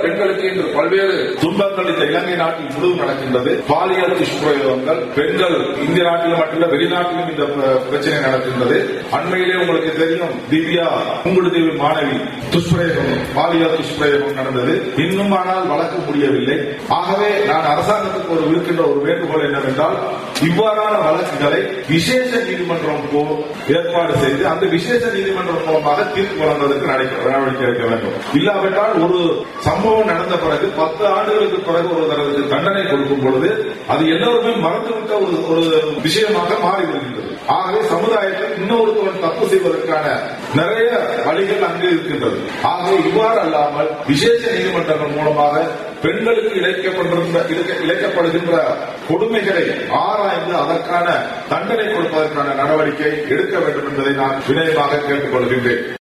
பெண்களுக்கு இன்று பல்வேறு துன்பங்கள் இந்த இலங்கை நாட்டில் முழுவதும் நடக்கின்றது பாலியல் துஷ்பிரயோகங்கள் பெண்கள் இந்திய நாட்டிலும் மட்டுமல்ல வெளிநாட்டிலும் இந்த ப- பிரச்சனை நடக்கின்றது அண்மையிலே உங்களுக்கு தெரியும் திவ்யா தேவி மாணவி துஷ்பிரயோகம் பாலியல் துஷ்பிரயோகம் நடந்தது இன்னும் ஆனால் வளர்க்க முடியவில்லை ஆகவே நான் அரசாங்கத்துக்கு ஒரு விடுக்கின்ற ஒரு வேண்டுகோள் என்னவென்றால் இவ்வாறான வழக்குகளை விசேஷ நீதிமன்றம் போ ஏற்பாடு செய்து அந்த விசேஷ நீதிமன்றம் மூலமாக தீர்ப்பு வழங்குவதற்கு நடக்க- நடவடிக்கை எடுக்க வேண்டும் இல்லாவிட்டால் ஒரு சம்பவம் நடந்த பிறகு பத்து ஆண்டுகளுக்கு பிறகு ஒரு தடவை தண்டனை கொடுக்கும் பொழுது அது எல்லோருமே மறந்துவிட்ட ஒரு ஒரு விஷயமாக மாறி வருகின்றது ஆகவே சமுதாயத்தில் இன்னொருத்தவன் தப்பு செய்வதற்கான நிறைய வழிகள் அங்கு இருக்கின்றது ஆகவே இவ்வாறு அல்லாமல் விசேஷ நீதிமன்றங்கள் மூலமாக பெண்களுக்கு இழைக்கப்படுகின்ற இழைக்க- இழைக்கப்படுகின்ற கொடுமைகளை ஆராய்ந்து அதற்கான தண்டனை கொடுப்பதற்கான நடவடிக்கை எடுக்க வேண்டும் என்பதை நான் வினயமாக கேட்டுக் கொள்கின்றேன்